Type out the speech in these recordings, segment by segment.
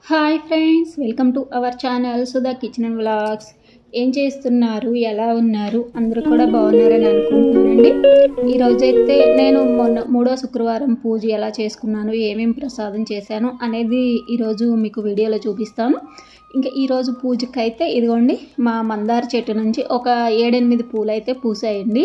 hi friends welcome to our channel Sudha kitchen and vlogs ఏం చేస్తున్నారు ఎలా ఉన్నారు అందరూ కూడా బాగున్నారని అనుకుంటున్నానండి ఈరోజైతే నేను మొన్న మూడో శుక్రవారం పూజ ఎలా చేసుకున్నాను ఏమేమి ప్రసాదం చేశాను అనేది ఈరోజు మీకు వీడియోలో చూపిస్తాను ఇంకా ఈరోజు పూజకైతే ఇదిగోండి మా మందార చెట్టు నుంచి ఒక ఏడెనిమిది పూలు అయితే పూసాయండి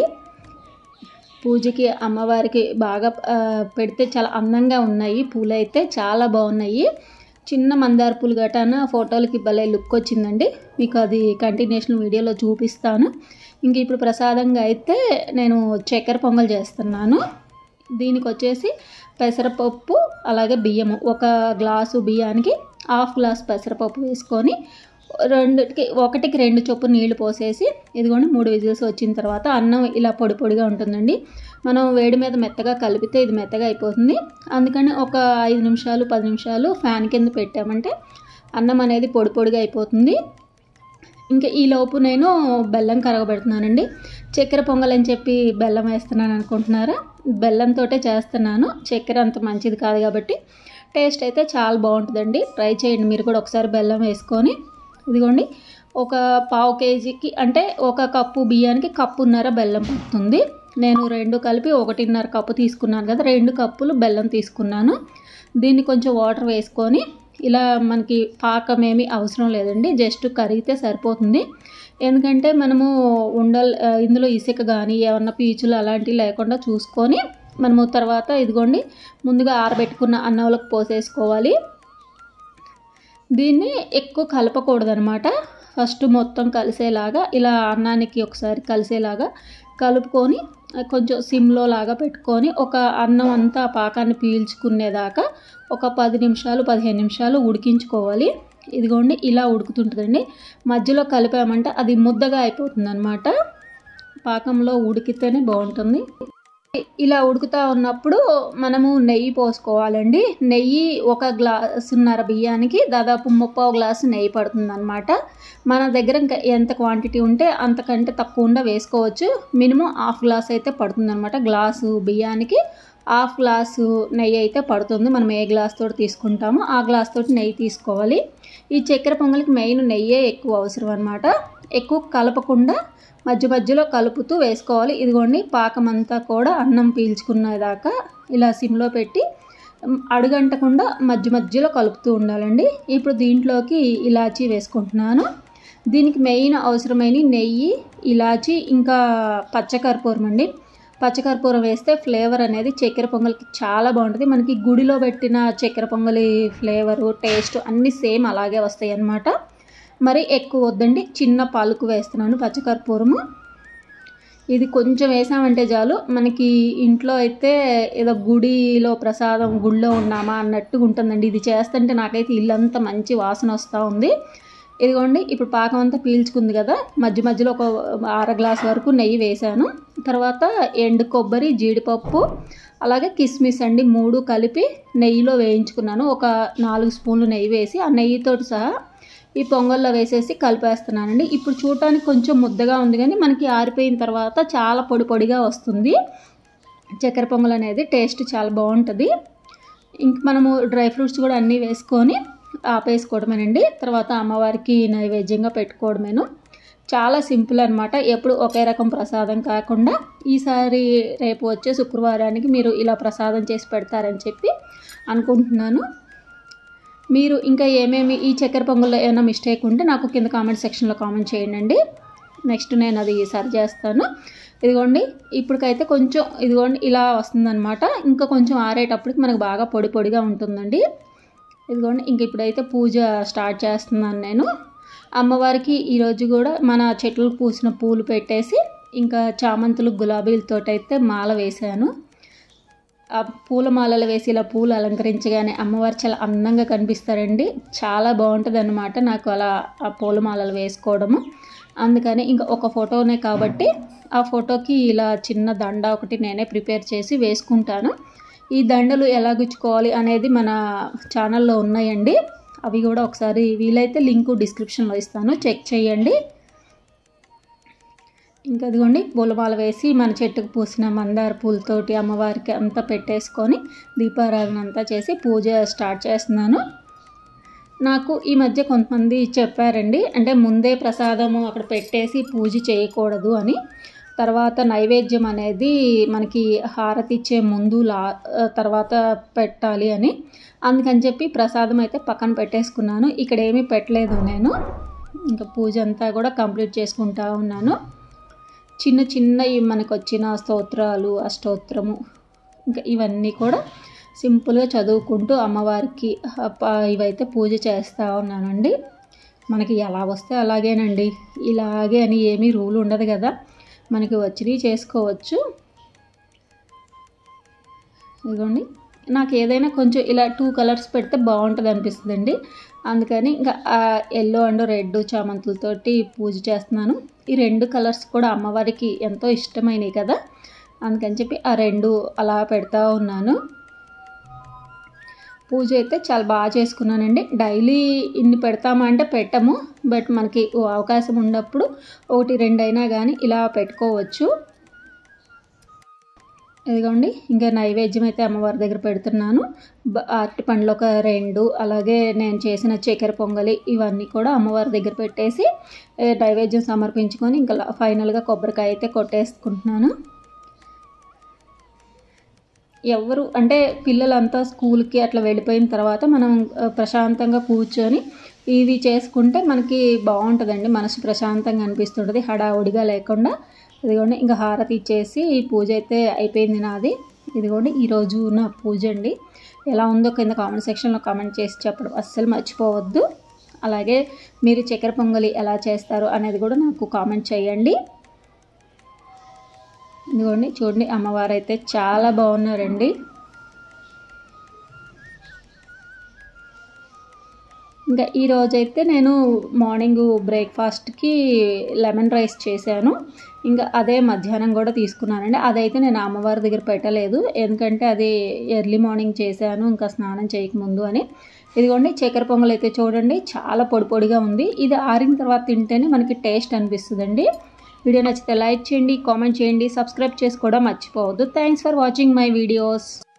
పూజకి అమ్మవారికి బాగా ఆ, పెడితే చాలా అందంగా ఉన్నాయి పూలు అయితే చాలా బాగున్నాయి చిన్న మందార పూలు గటాన ఫోటోలకి భలే లుక్ వచ్చిందండి మీకు అది కంటిన్యూషన్ వీడియోలో చూపిస్తాను ఇంక ఇప్పుడు ప్రసాదంగా అయితే నేను చక్కెర పొంగల్ చేస్తున్నాను దీనికి వచ్చేసి పెసరపప్పు అలాగే బియ్యము ఒక గ్లాసు బియ్యానికి హాఫ్ గ్లాస్ పెసరపప్పు వేసుకొని రెండుకి ఒకటికి రెండు చొప్పు నీళ్లు పోసేసి ఇదిగోండి మూడు విజిల్స్ వచ్చిన తర్వాత అన్నం ఇలా పొడి పొడిగా ఉంటుందండి మనం వేడి మీద మెత్తగా కలిపితే ఇది మెత్తగా అయిపోతుంది అందుకని ఒక ఐదు నిమిషాలు పది నిమిషాలు ఫ్యాన్ కింద పెట్టామంటే అన్నం అనేది పొడి పొడిగా అయిపోతుంది ఇంకా ఈ లోపు నేను బెల్లం కరగబెడుతున్నానండి చక్కెర పొంగల్ అని చెప్పి బెల్లం వేస్తున్నాను అనుకుంటున్నారా బెల్లంతో చేస్తున్నాను చక్కెర అంత మంచిది కాదు కాబట్టి టేస్ట్ అయితే చాలా బాగుంటుందండి ట్రై చేయండి మీరు కూడా ఒకసారి బెల్లం వేసుకొని ఇదిగోండి ఒక పావు కేజీకి అంటే ఒక కప్పు బియ్యానికి కప్పున్నర బెల్లం పడుతుంది నేను రెండు కలిపి ఒకటిన్నర కప్పు తీసుకున్నాను కదా రెండు కప్పులు బెల్లం తీసుకున్నాను దీన్ని కొంచెం వాటర్ వేసుకొని ఇలా మనకి పాకం ఏమీ అవసరం లేదండి జస్ట్ కరిగితే సరిపోతుంది ఎందుకంటే మనము ఉండల్ ఆ, ఇందులో ఇసుక కానీ ఏమన్నా పీచులు అలాంటివి లేకుండా చూసుకొని మనము తర్వాత ఇదిగోండి ముందుగా ఆరబెట్టుకున్న అన్నంలోకి పోసేసుకోవాలి దీన్ని ఎక్కువ కలపకూడదనమాట ఫస్ట్ మొత్తం కలిసేలాగా ఇలా అన్నానికి ఒకసారి కలిసేలాగా కలుపుకొని కొంచెం సిమ్లో లాగా పెట్టుకొని ఒక అన్నం అంతా ఆ పాకాన్ని పీల్చుకునేదాకా ఒక పది నిమిషాలు పదిహేను నిమిషాలు ఉడికించుకోవాలి ఇదిగోండి ఇలా ఉడుకుతుంటుందండి మధ్యలో కలిపామంటే అది ముద్దగా అయిపోతుంది అనమాట పాకంలో ఉడికితేనే బాగుంటుంది ఇలా ఉడుకుతూ ఉన్నప్పుడు మనము నెయ్యి పోసుకోవాలండి నెయ్యి ఒక గ్లాసున్నర బియ్యానికి దాదాపు ముప్పావు గ్లాసు నెయ్యి పడుతుంది అనమాట మన దగ్గర ఇంకా ఎంత క్వాంటిటీ ఉంటే అంతకంటే తక్కువగా వేసుకోవచ్చు మినిమం హాఫ్ గ్లాస్ అయితే పడుతుంది అనమాట గ్లాసు బియ్యానికి హాఫ్ గ్లాసు నెయ్యి అయితే పడుతుంది మనం ఏ గ్లాస్ తోటి తీసుకుంటామో ఆ గ్లాస్ తోటి నెయ్యి తీసుకోవాలి ఈ చక్కెర పొంగలికి మెయిన్ నెయ్యే ఎక్కువ అవసరం అనమాట ఎక్కువ కలపకుండా మధ్య మధ్యలో కలుపుతూ వేసుకోవాలి ఇదిగోండి పాకం అంతా కూడా అన్నం పీల్చుకునేదాకా ఇలా సిమ్లో పెట్టి ఉమ్, అడుగంటకుండా మధ్య మధ్యలో కలుపుతూ ఉండాలండి ఇప్పుడు దీంట్లోకి ఇలాచీ వేసుకుంటున్నాను దీనికి మెయిన్ అవసరమైన నెయ్యి ఇలాచి ఇంకా పచ్చకర్పూరం అండి పచ్చకర్పూరం వేస్తే ఫ్లేవర్ అనేది చక్కెర పొంగల్కి చాలా బాగుంటుంది మనకి గుడిలో పెట్టిన చక్కెర పొంగలి ఫ్లేవరు టేస్ట్ అన్నీ సేమ్ అలాగే వస్తాయి అన్నమాట మరి ఎక్కువ వద్దండి చిన్న పాలకు వేస్తున్నాను పచ్చకర్పూరము ఇది కొంచెం వేసామంటే చాలు మనకి ఇంట్లో అయితే ఏదో గుడిలో ప్రసాదం గుడిలో ఉన్నామా అన్నట్టుగా ఉంటుందండి ఇది చేస్తుంటే నాకైతే ఇల్లంతా మంచి వాసన వస్తూ ఉంది ఇదిగోండి ఇప్పుడు పాకం అంతా పీల్చుకుంది కదా మధ్య మధ్యలో ఒక అర గ్లాస్ వరకు నెయ్యి వేసాను తర్వాత ఎండు కొబ్బరి జీడిపప్పు అలాగే కిస్మిస్ అండి మూడు కలిపి నెయ్యిలో వేయించుకున్నాను ఒక నాలుగు స్పూన్లు నెయ్యి వేసి ఆ నెయ్యితోటి సహా ఈ పొంగల్లో వేసేసి కలిపేస్తున్నానండి ఇప్పుడు చూడటానికి కొంచెం ముద్దగా ఉంది కానీ మనకి ఆరిపోయిన తర్వాత చాలా పొడి పొడిగా వస్తుంది చక్కెర పొంగల్ అనేది టేస్ట్ చాలా బాగుంటుంది ఇంక మనము డ్రై ఫ్రూట్స్ కూడా అన్నీ వేసుకొని ఆపేసుకోవడమేనండి తర్వాత అమ్మవారికి నైవేద్యంగా పెట్టుకోవడమేను చాలా సింపుల్ అనమాట ఎప్పుడు ఒకే రకం ప్రసాదం కాకుండా ఈసారి రేపు వచ్చే శుక్రవారానికి మీరు ఇలా ప్రసాదం చేసి పెడతారని చెప్పి అనుకుంటున్నాను మీరు ఇంకా ఏమేమి ఈ చక్కెర పొంగల్లో ఏమైనా మిస్టేక్ ఉంటే నాకు కింద కామెంట్ సెక్షన్లో కామెంట్ చేయండి నెక్స్ట్ నేను అది సరి చేస్తాను ఇదిగోండి ఇప్పటికైతే కొంచెం ఇదిగోండి ఇలా వస్తుందన్నమాట ఇంకా కొంచెం ఆరేటప్పటికి మనకు బాగా పొడి పొడిగా ఉంటుందండి ఇదిగోండి ఇంక ఇప్పుడైతే పూజ స్టార్ట్ చేస్తున్నాను నేను అమ్మవారికి ఈరోజు కూడా మన చెట్లకు పూసిన పూలు పెట్టేసి ఇంకా చామంతులు గులాబీలతోటైతే మాల వేశాను ఆ పూల మాలలు వేసి ఇలా పూలు అలంకరించగానే అమ్మవారు చాలా అందంగా కనిపిస్తారండి చాలా బాగుంటుంది అనమాట నాకు అలా ఆ పూల మాలలు వేసుకోవడము అందుకని ఇంకా ఒక ఫోటోనే కాబట్టి ఆ ఫోటోకి ఇలా చిన్న దండ ఒకటి నేనే ప్రిపేర్ చేసి వేసుకుంటాను ఈ దండలు ఎలా గుచ్చుకోవాలి అనేది మన ఛానల్లో ఉన్నాయండి అవి కూడా ఒకసారి వీలైతే లింకు డిస్క్రిప్షన్లో ఇస్తాను చెక్ చేయండి ఇంకా అదిగోండి పూలమాల వేసి మన చెట్టుకు పూసిన మందార పూలతోటి అమ్మవారికి అంతా పెట్టేసుకొని దీపారాధన అంతా చేసి పూజ స్టార్ట్ చేస్తున్నాను నాకు ఈ మధ్య కొంతమంది చెప్పారండి అంటే ముందే ప్రసాదము అక్కడ పెట్టేసి పూజ చేయకూడదు అని తర్వాత నైవేద్యం అనేది మనకి హారతి ఇచ్చే ముందు లా తర్వాత పెట్టాలి అని అందుకని చెప్పి ప్రసాదం అయితే పక్కన పెట్టేసుకున్నాను ఇక్కడ ఏమీ పెట్టలేదు నేను ఇంకా పూజ అంతా కూడా కంప్లీట్ చేసుకుంటా ఉన్నాను చిన్న చిన్నవి మనకు వచ్చిన స్తోత్రాలు అష్టోత్తరము ఇంకా ఇవన్నీ కూడా సింపుల్గా చదువుకుంటూ అమ్మవారికి ఇవైతే పూజ చేస్తూ ఉన్నానండి మనకి ఎలా వస్తే అలాగేనండి ఇలాగే అని ఏమీ రూల్ ఉండదు కదా మనకి వచ్చినవి చేసుకోవచ్చు ఇదిగోండి నాకు ఏదైనా కొంచెం ఇలా టూ కలర్స్ పెడితే బాగుంటుంది అనిపిస్తుందండి అందుకని ఇంకా ఎల్లో అండ్ రెడ్ చామంతులతోటి పూజ చేస్తున్నాను ఈ రెండు కలర్స్ కూడా అమ్మవారికి ఎంతో ఇష్టమైనవి కదా అందుకని చెప్పి ఆ రెండు అలా పెడతా ఉన్నాను పూజ అయితే చాలా బాగా చేసుకున్నానండి డైలీ ఇన్ని పెడతామా అంటే పెట్టము బట్ మనకి అవకాశం ఉన్నప్పుడు ఒకటి రెండు అయినా కానీ ఇలా పెట్టుకోవచ్చు ఇదిగోండి ఇంకా నైవేద్యం అయితే అమ్మవారి దగ్గర పెడుతున్నాను అరటి పండ్లు ఒక రెండు అలాగే నేను చేసిన చక్కెర పొంగలి ఇవన్నీ కూడా అమ్మవారి దగ్గర పెట్టేసి నైవేద్యం సమర్పించుకొని ఇంకా ఫైనల్గా కొబ్బరికాయ అయితే కొట్టేసుకుంటున్నాను ఎవరు అంటే పిల్లలంతా స్కూల్కి అట్లా వెళ్ళిపోయిన తర్వాత మనం ప్రశాంతంగా కూర్చొని ఇవి చేసుకుంటే మనకి బాగుంటుందండి మనసు ప్రశాంతంగా అనిపిస్తుంటుంది హడావుడిగా లేకుండా ఇదిగోండి ఇంకా హారతి ఇచ్చేసి ఈ పూజ అయితే అయిపోయింది నాది ఇదిగోండి ఈరోజు నా పూజ అండి ఎలా ఉందో కింద కామెంట్ సెక్షన్లో కామెంట్ చేసి చెప్పడం అస్సలు మర్చిపోవద్దు అలాగే మీరు చక్కెర పొంగలి ఎలా చేస్తారు అనేది కూడా నాకు కామెంట్ చేయండి ఇదిగోండి చూడండి అమ్మవారు అయితే చాలా బాగున్నారండి ఇంకా ఈరోజైతే నేను మార్నింగ్ బ్రేక్ఫాస్ట్కి లెమన్ రైస్ చేశాను ఇంకా అదే మధ్యాహ్నం కూడా తీసుకున్నానండి అదైతే నేను అమ్మవారి దగ్గర పెట్టలేదు ఎందుకంటే అది ఎర్లీ మార్నింగ్ చేశాను ఇంకా స్నానం చేయకముందు అని ఇదిగోండి చక్కెర పొంగల్ అయితే చూడండి చాలా పొడి పొడిగా ఉంది ఇది ఆరిన తర్వాత తింటేనే మనకి టేస్ట్ అనిపిస్తుందండి వీడియో నచ్చితే లైక్ చేయండి కామెంట్ చేయండి సబ్స్క్రైబ్ చేసుకోవడం మర్చిపోవద్దు thanks for watching my videos